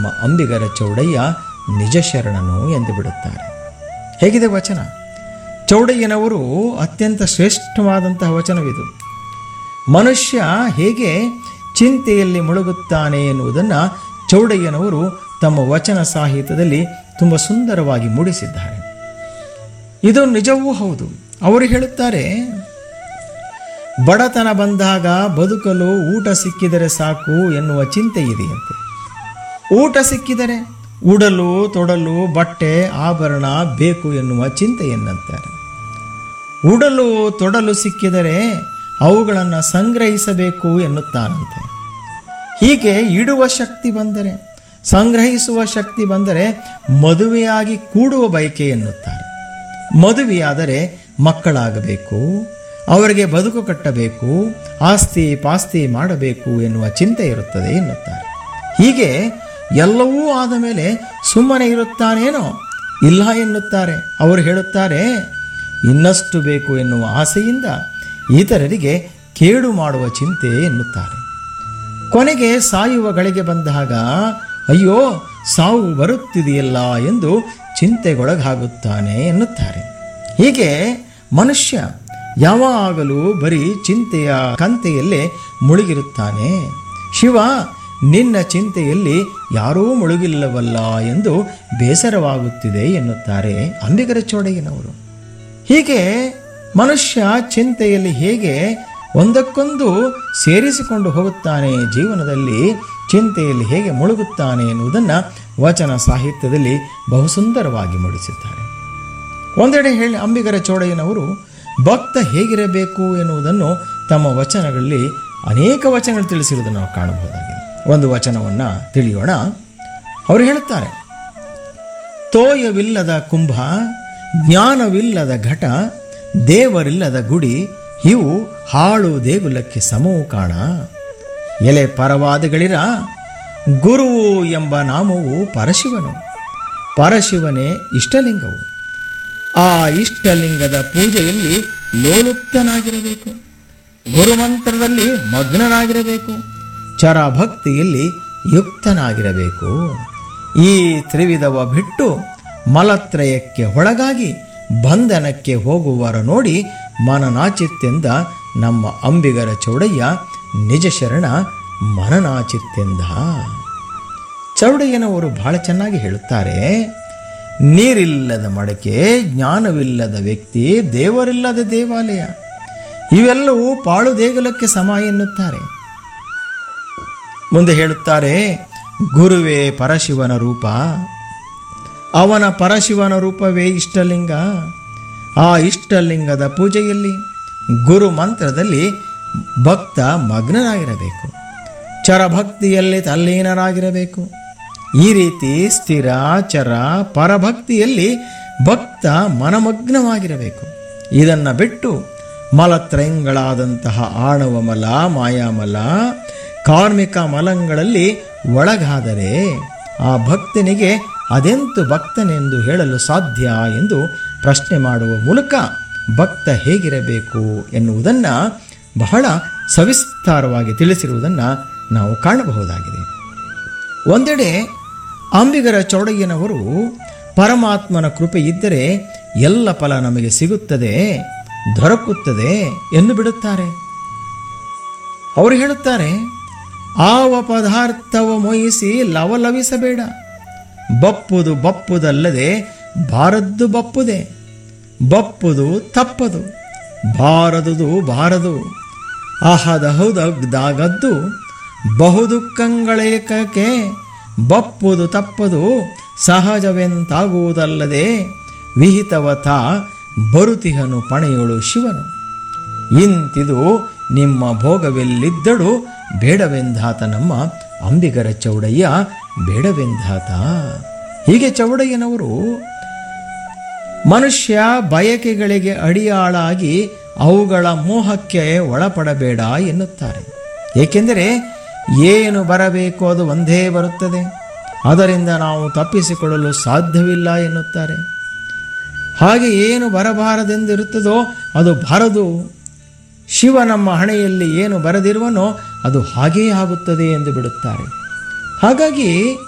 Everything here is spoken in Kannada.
ಅಂಬಿಗರ ಚೌಡಯ್ಯ ನಿಜ ಶರಣನು ಎಂದು ಬಿಡುತ್ತಾರೆ ಹೇಗಿದೆ ವಚನ ಚೌಡಯ್ಯನವರು ಅತ್ಯಂತ ಶ್ರೇಷ್ಠವಾದಂತಹ ವಚನವಿದು ಮನುಷ್ಯ ಹೇಗೆ ಚಿಂತೆಯಲ್ಲಿ ಮುಳುಗುತ್ತಾನೆ ಎನ್ನುವುದನ್ನು ಚೌಡಯ್ಯನವರು ತಮ್ಮ ವಚನ ಸಾಹಿತ್ಯದಲ್ಲಿ ತುಂಬ ಸುಂದರವಾಗಿ ಮೂಡಿಸಿದ್ದಾರೆ ಇದು ನಿಜವೂ ಹೌದು ಅವರು ಹೇಳುತ್ತಾರೆ ಬಡತನ ಬಂದಾಗ ಬದುಕಲು ಊಟ ಸಿಕ್ಕಿದರೆ ಸಾಕು ಎನ್ನುವ ಚಿಂತೆ ಇದೆಯಂತೆ ಊಟ ಸಿಕ್ಕಿದರೆ ಉಡಲು ತೊಡಲು ಬಟ್ಟೆ ಆಭರಣ ಬೇಕು ಎನ್ನುವ ಚಿಂತೆಯನ್ನಂತಾರೆ ಉಡಲು ತೊಡಲು ಸಿಕ್ಕಿದರೆ ಅವುಗಳನ್ನು ಸಂಗ್ರಹಿಸಬೇಕು ಎನ್ನುತ್ತಾನಂತೆ ಹೀಗೆ ಇಡುವ ಶಕ್ತಿ ಬಂದರೆ ಸಂಗ್ರಹಿಸುವ ಶಕ್ತಿ ಬಂದರೆ ಮದುವೆಯಾಗಿ ಕೂಡುವ ಬಯಕೆ ಎನ್ನುತ್ತಾರೆ ಮದುವೆಯಾದರೆ ಮಕ್ಕಳಾಗಬೇಕು ಅವರಿಗೆ ಬದುಕು ಕಟ್ಟಬೇಕು ಆಸ್ತಿ ಪಾಸ್ತಿ ಮಾಡಬೇಕು ಎನ್ನುವ ಚಿಂತೆ ಇರುತ್ತದೆ ಎನ್ನುತ್ತಾರೆ ಹೀಗೆ ಎಲ್ಲವೂ ಆದ ಮೇಲೆ ಸುಮ್ಮನೆ ಇರುತ್ತಾನೇನೋ ಇಲ್ಲ ಎನ್ನುತ್ತಾರೆ ಅವರು ಹೇಳುತ್ತಾರೆ ಇನ್ನಷ್ಟು ಬೇಕು ಎನ್ನುವ ಆಸೆಯಿಂದ ಇತರರಿಗೆ ಕೇಡು ಮಾಡುವ ಚಿಂತೆ ಎನ್ನುತ್ತಾರೆ ಕೊನೆಗೆ ಸಾಯುವ ಗಳಿಗೆ ಬಂದಾಗ ಅಯ್ಯೋ ಸಾವು ಬರುತ್ತಿದೆಯಲ್ಲ ಎಂದು ಚಿಂತೆಗೊಳಗಾಗುತ್ತಾನೆ ಎನ್ನುತ್ತಾರೆ ಹೀಗೆ ಮನುಷ್ಯ ಯಾವಾಗಲೂ ಬರೀ ಚಿಂತೆಯ ಕಂತೆಯಲ್ಲೇ ಮುಳುಗಿರುತ್ತಾನೆ ಶಿವ ನಿನ್ನ ಚಿಂತೆಯಲ್ಲಿ ಯಾರೂ ಮುಳುಗಿಲ್ಲವಲ್ಲ ಎಂದು ಬೇಸರವಾಗುತ್ತಿದೆ ಎನ್ನುತ್ತಾರೆ ಅಂಬಿಗರ ಚೋಡಯ್ಯನವರು ಹೀಗೆ ಮನುಷ್ಯ ಚಿಂತೆಯಲ್ಲಿ ಹೇಗೆ ಒಂದಕ್ಕೊಂದು ಸೇರಿಸಿಕೊಂಡು ಹೋಗುತ್ತಾನೆ ಜೀವನದಲ್ಲಿ ಚಿಂತೆಯಲ್ಲಿ ಹೇಗೆ ಮುಳುಗುತ್ತಾನೆ ಎನ್ನುವುದನ್ನು ವಚನ ಸಾಹಿತ್ಯದಲ್ಲಿ ಬಹುಸುಂದರವಾಗಿ ಮೂಡಿಸಿದ್ದಾರೆ ಒಂದೆಡೆ ಹೇಳಿ ಅಂಬಿಗರ ಚೋಡಯ್ಯನವರು ಭಕ್ತ ಹೇಗಿರಬೇಕು ಎನ್ನುವುದನ್ನು ತಮ್ಮ ವಚನಗಳಲ್ಲಿ ಅನೇಕ ವಚನಗಳು ತಿಳಿಸಿರುವುದನ್ನು ನಾವು ಕಾಣಬಹುದಾಗಿದೆ ಒಂದು ವಚನವನ್ನು ತಿಳಿಯೋಣ ಅವರು ಹೇಳುತ್ತಾರೆ ತೋಯವಿಲ್ಲದ ಕುಂಭ ಜ್ಞಾನವಿಲ್ಲದ ಘಟ ದೇವರಿಲ್ಲದ ಗುಡಿ ಇವು ಹಾಳು ದೇಗುಲಕ್ಕೆ ಸಮವು ಕಾಣ ಎಲೆ ಪರವಾದಗಳಿರ ಗುರುವು ಎಂಬ ನಾಮವು ಪರಶಿವನು ಪರಶಿವನೇ ಇಷ್ಟಲಿಂಗವು ಆ ಇಷ್ಟಲಿಂಗದ ಪೂಜೆಯಲ್ಲಿ ಲೋಲುಪ್ತನಾಗಿರಬೇಕು ಗುರುಮಂತ್ರದಲ್ಲಿ ಮಗ್ನನಾಗಿರಬೇಕು ಚರ ಭಕ್ತಿಯಲ್ಲಿ ಯುಕ್ತನಾಗಿರಬೇಕು ಈ ತ್ರಿವಿಧವ ಬಿಟ್ಟು ಮಲತ್ರಯಕ್ಕೆ ಒಳಗಾಗಿ ಬಂಧನಕ್ಕೆ ಹೋಗುವರ ನೋಡಿ ಮನನಾಚಿತ್ತೆಂದ ನಮ್ಮ ಅಂಬಿಗರ ಚೌಡಯ್ಯ ನಿಜ ಶರಣ ಮನನಾಚಿತ್ತೆಂದ ಚೌಡಯ್ಯನವರು ಬಹಳ ಚೆನ್ನಾಗಿ ಹೇಳುತ್ತಾರೆ ನೀರಿಲ್ಲದ ಮಡಕೆ ಜ್ಞಾನವಿಲ್ಲದ ವ್ಯಕ್ತಿ ದೇವರಿಲ್ಲದ ದೇವಾಲಯ ಇವೆಲ್ಲವೂ ಪಾಳು ದೇಗುಲಕ್ಕೆ ಸಮ ಎನ್ನುತ್ತಾರೆ ಮುಂದೆ ಹೇಳುತ್ತಾರೆ ಗುರುವೇ ಪರಶಿವನ ರೂಪ ಅವನ ಪರಶಿವನ ರೂಪವೇ ಇಷ್ಟಲಿಂಗ ಆ ಇಷ್ಟಲಿಂಗದ ಪೂಜೆಯಲ್ಲಿ ಗುರು ಮಂತ್ರದಲ್ಲಿ ಭಕ್ತ ಮಗ್ನನಾಗಿರಬೇಕು ಚರಭಕ್ತಿಯಲ್ಲಿ ತಲ್ಲೀನರಾಗಿರಬೇಕು ಈ ರೀತಿ ಸ್ಥಿರ ಚರ ಪರಭಕ್ತಿಯಲ್ಲಿ ಭಕ್ತ ಮನಮಗ್ನವಾಗಿರಬೇಕು ಇದನ್ನು ಬಿಟ್ಟು ಮಲತ್ರಯಂಗಳಾದಂತಹ ಆಣವ ಮಲ ಮಾಯಾಮಲ ಕಾರ್ಮಿಕ ಮಲಂಗಳಲ್ಲಿ ಒಳಗಾದರೆ ಆ ಭಕ್ತನಿಗೆ ಅದೆಂತು ಭಕ್ತನೆಂದು ಹೇಳಲು ಸಾಧ್ಯ ಎಂದು ಪ್ರಶ್ನೆ ಮಾಡುವ ಮೂಲಕ ಭಕ್ತ ಹೇಗಿರಬೇಕು ಎನ್ನುವುದನ್ನು ಬಹಳ ಸವಿಸ್ತಾರವಾಗಿ ತಿಳಿಸಿರುವುದನ್ನು ನಾವು ಕಾಣಬಹುದಾಗಿದೆ ಒಂದೆಡೆ ಅಂಬಿಗರ ಚೌಡಯ್ಯನವರು ಪರಮಾತ್ಮನ ಕೃಪೆ ಇದ್ದರೆ ಎಲ್ಲ ಫಲ ನಮಗೆ ಸಿಗುತ್ತದೆ ದೊರಕುತ್ತದೆ ಎಂದು ಬಿಡುತ್ತಾರೆ ಅವರು ಹೇಳುತ್ತಾರೆ ಆವ ಪದಾರ್ಥವ ಮೊಯಿಸಿ ಲವಲವಿಸಬೇಡ ಬಪ್ಪುದು ಬಪ್ಪುದಲ್ಲದೆ ಬಾರದ್ದು ಬಪ್ಪುದೆ ಬಪ್ಪುದು ತಪ್ಪದು ಬಾರದುದು ಬಾರದು ಅಹದಹುದಾಗದ್ದು ಬಹುದುಃಖಗಳೇಕಕ್ಕೆ ಬಪ್ಪುದು ತಪ್ಪದು ಸಹಜವೆಂತಾಗುವುದಲ್ಲದೆ ವಿಹಿತವತ ಬರುತಿಹನು ಪಣೆಯೊಳು ಶಿವನು ಇಂತಿದು ನಿಮ್ಮ ಭೋಗವೆಲ್ಲಿದ್ದಳು ಬೇಡವೆಂದಾತ ನಮ್ಮ ಅಂಬಿಗರ ಚೌಡಯ್ಯ ಬೇಡವೆಂದಾತ ಹೀಗೆ ಚೌಡಯ್ಯನವರು ಮನುಷ್ಯ ಬಯಕೆಗಳಿಗೆ ಅಡಿಯಾಳಾಗಿ ಅವುಗಳ ಮೋಹಕ್ಕೆ ಒಳಪಡಬೇಡ ಎನ್ನುತ್ತಾರೆ ಏಕೆಂದರೆ ಏನು ಬರಬೇಕು ಅದು ಒಂದೇ ಬರುತ್ತದೆ ಅದರಿಂದ ನಾವು ತಪ್ಪಿಸಿಕೊಳ್ಳಲು ಸಾಧ್ಯವಿಲ್ಲ ಎನ್ನುತ್ತಾರೆ ಹಾಗೆ ಏನು ಬರಬಾರದೆಂದಿರುತ್ತದೋ ಅದು ಬರದು ಶಿವ ನಮ್ಮ ಹಣೆಯಲ್ಲಿ ಏನು ಬರದಿರುವನೋ ಅದು ಹಾಗೇ ಆಗುತ್ತದೆ ಎಂದು ಬಿಡುತ್ತಾರೆ ಹಾಗಾಗಿ